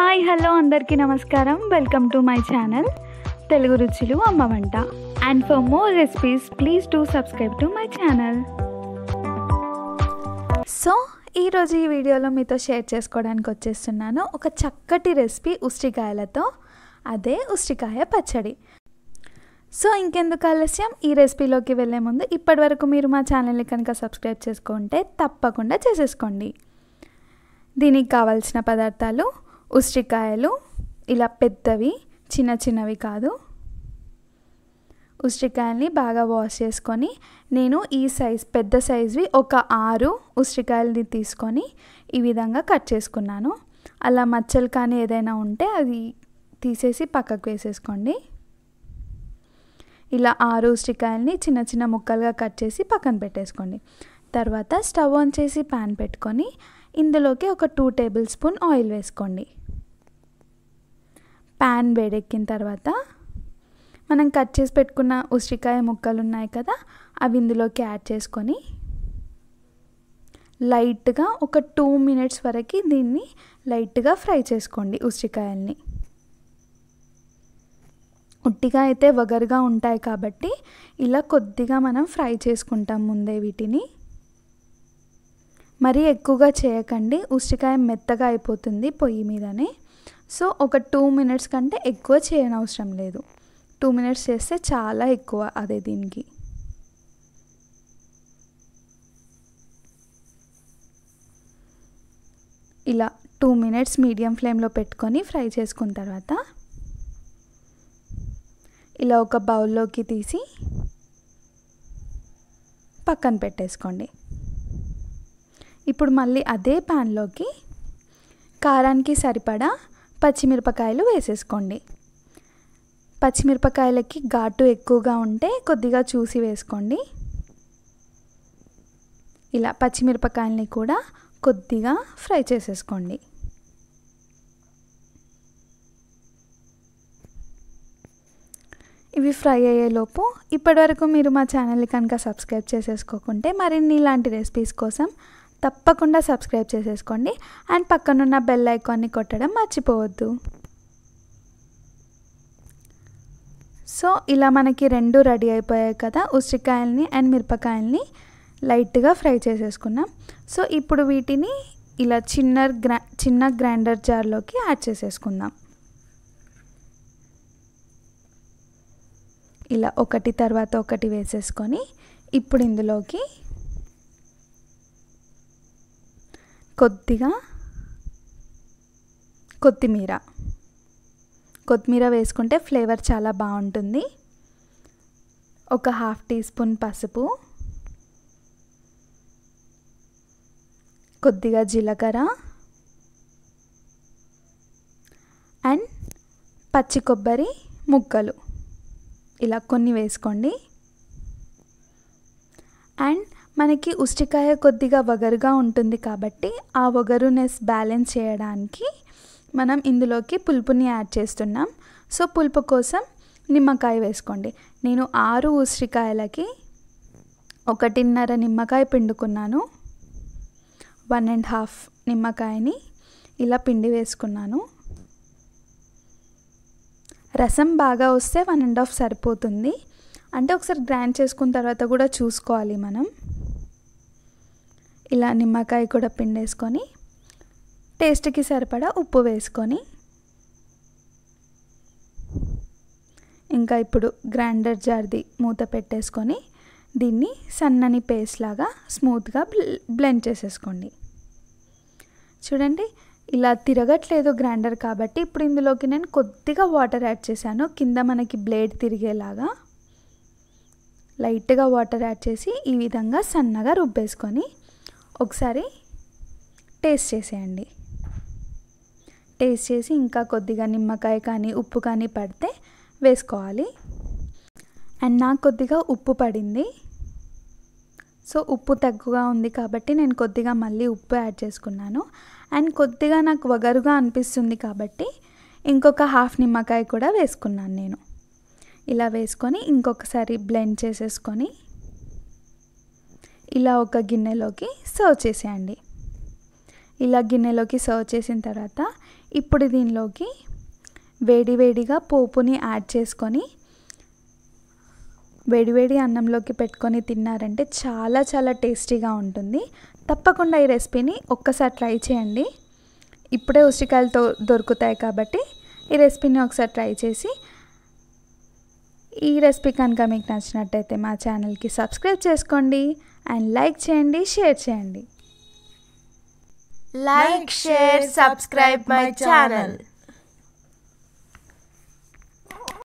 Hi hello అందరికీ నమస్కారం welcome to my channel Telugu రుచులు అమ్మ వంట and for more recipes please do subscribe to my channel so ఈరోజు ఈ వీడియోలో మీతో షేర్ చేసుకోవడానికి వచ్చేస్తున్నాను ఒక చక్కటి రెసిపీ ఉసిరికాయలతో అదే ఉసిరికాయ పచ్చడి సో ఇంకెందుకు ఆలస్యం ఈ రెసిపీలోకి వెళ్ళే ముందు ఇప్పటివరకు మీరు మా ఛానల్ని కనుక సబ్స్క్రైబ్ చేసుకుంటే తప్పకుండా చేసేసుకోండి దీనికి కావాల్సిన పదార్థాలు ఉసిరికాయలు ఇలా పెద్దవి చిన్న చిన్నవి కాదు ఉసిరికాయల్ని బాగా వాష్ చేసుకొని నేను ఈ సైజ్ పెద్ద సైజ్వి ఒక ఆరు ఉసిరికాయలని తీసుకొని ఈ విధంగా కట్ చేసుకున్నాను అలా మచ్చలు కానీ ఏదైనా ఉంటే అది తీసేసి పక్కకు వేసేసుకోండి ఇలా ఆరు ఉసిరికాయల్ని చిన్న చిన్న ముక్కలుగా కట్ చేసి పక్కన పెట్టేసుకోండి తర్వాత స్టవ్ ఆన్ చేసి ప్యాన్ పెట్టుకొని ఇందులోకి ఒక టూ టేబుల్ స్పూన్ ఆయిల్ వేసుకోండి ప్యాన్ వేడెక్కిన తర్వాత మనం కట్ చేసి పెట్టుకున్న ఉసిరికాయ ముక్కలు ఉన్నాయి కదా అవి ఇందులోకి యాడ్ చేసుకొని లైట్గా ఒక టూ మినిట్స్ వరకు దీన్ని లైట్గా ఫ్రై చేసుకోండి ఉసిరికాయల్ని ఉట్టిగా అయితే వగరుగా ఉంటాయి కాబట్టి ఇలా కొద్దిగా మనం ఫ్రై చేసుకుంటాం ముందే వీటిని మరీ ఎక్కువగా చేయకండి ఉసిరికాయ మెత్తగా అయిపోతుంది పొయ్యి మీదనే సో ఒక టూ మినిట్స్ కంటే ఎక్కువ చేయనవసరం లేదు టూ మినిట్స్ చేస్తే చాలా ఎక్కువ అదే దీనికి ఇలా టూ మినిట్స్ మీడియం ఫ్లేమ్లో పెట్టుకొని ఫ్రై చేసుకున్న తర్వాత ఇలా ఒక బౌల్లోకి తీసి పక్కన పెట్టేసుకోండి ఇప్పుడు మళ్ళీ అదే ప్యాన్లోకి కారానికి సరిపడా పచ్చిమిరపకాయలు వేసేసుకోండి పచ్చిమిరపకాయలకి ఘాటు ఎక్కువగా ఉంటే కొద్దిగా చూసి వేసుకోండి ఇలా పచ్చిమిరపకాయలని కూడా కొద్దిగా ఫ్రై చేసేసుకోండి ఇవి ఫ్రై అయ్యేలోపు ఇప్పటివరకు మీరు మా ఛానల్ని కనుక సబ్స్క్రైబ్ చేసేసుకోకుంటే మరిన్ని ఇలాంటి రెసిపీస్ కోసం తప్పకుండా సబ్స్క్రైబ్ చేసేసుకోండి అండ్ పక్కనున్న బెల్ ఐకాన్ని కొట్టడం మర్చిపోవద్దు సో ఇలా మనకి రెండు రెడీ అయిపోయాయి కదా ఉసిరికాయల్ని అండ్ మిరపకాయల్ని లైట్గా ఫ్రై చేసేసుకున్నాం సో ఇప్పుడు వీటిని ఇలా చిన్న గ్రా చిన్న గ్రైండర్ జార్లోకి యాడ్ చేసేసుకుందాం ఇలా ఒకటి తర్వాత ఒకటి వేసేసుకొని ఇప్పుడు ఇందులోకి కొద్దిగా కొత్తిమీర కొత్తిమీర వేసుకుంటే ఫ్లేవర్ చాలా బాగుంటుంది ఒక హాఫ్ టీ స్పూన్ పసుపు కొద్దిగా జీలకర్ర అండ్ పచ్చి కొబ్బరి ముక్కలు ఇలా కొన్ని వేసుకోండి అండ్ మనకి ఉసిరికాయ కొద్దిగా వగరుగా ఉంటుంది కాబట్టి ఆ వగరునెస్ బ్యాలెన్స్ చేయడానికి మనం ఇందులోకి పులుపుని యాడ్ చేస్తున్నాం సో పులుపు కోసం నిమ్మకాయ వేసుకోండి నేను ఆరు ఉసిరికాయలకి ఒకటిన్నర నిమ్మకాయ పిండుకున్నాను వన్ అండ్ హాఫ్ నిమ్మకాయని ఇలా పిండి వేసుకున్నాను రసం బాగా వస్తే వన్ అండ్ హాఫ్ సరిపోతుంది అంటే ఒకసారి గ్రైండ్ చేసుకున్న తర్వాత కూడా చూసుకోవాలి మనం ఇలా నిమ్మకాయ కూడా పిండేసుకొని టేస్ట్కి సరిపడా ఉప్పు వేసుకొని ఇంకా ఇప్పుడు గ్రైండర్ జార్ది మూత పెట్టేసుకొని దీన్ని సన్నని పేస్ట్ లాగా స్మూత్గా బ్లెండ్ చేసేసుకోండి చూడండి ఇలా తిరగట్లేదు గ్రైండర్ కాబట్టి ఇప్పుడు ఇందులోకి నేను కొద్దిగా వాటర్ యాడ్ చేశాను కింద మనకి బ్లేడ్ తిరిగేలాగా లైట్గా వాటర్ యాడ్ చేసి ఈ విధంగా సన్నగా రుబ్బేసుకొని ఒకసారి టేస్ట్ చేసేయండి టేస్ట్ చేసి ఇంకా కొద్దిగా నిమ్మకాయ కానీ ఉప్పు కానీ పడితే వేసుకోవాలి అండ్ నాకు కొద్దిగా ఉప్పు పడింది సో ఉప్పు తక్కువగా ఉంది కాబట్టి నేను కొద్దిగా మళ్ళీ ఉప్పు యాడ్ చేసుకున్నాను అండ్ కొద్దిగా నాకు వగరుగా అనిపిస్తుంది కాబట్టి ఇంకొక హాఫ్ నిమ్మకాయ కూడా వేసుకున్నాను నేను ఇలా వేసుకొని ఇంకొకసారి బ్లెండ్ చేసేసుకొని ఇలా ఒక గిన్నెలోకి సర్వ్ చేసేయండి ఇలా గిన్నెలోకి సర్వ్ చేసిన తర్వాత ఇప్పుడు దీనిలోకి వేడి వేడిగా పోపుని యాడ్ చేసుకొని వేడివేడి అన్నంలోకి పెట్టుకొని తిన్నారంటే చాలా చాలా టేస్టీగా ఉంటుంది తప్పకుండా ఈ రెసిపీని ఒక్కసారి ట్రై చేయండి ఇప్పుడే ఉసిరికాయలతో దొరుకుతాయి కాబట్టి ఈ రెసిపీని ఒకసారి ట్రై చేసి ఈ రెసిపీ కనుక మీకు నచ్చినట్టయితే మా ఛానల్కి సబ్స్క్రైబ్ చేసుకోండి అండ్ లైక్ చేయండి షేర్ చేయండి Like, share, subscribe my channel.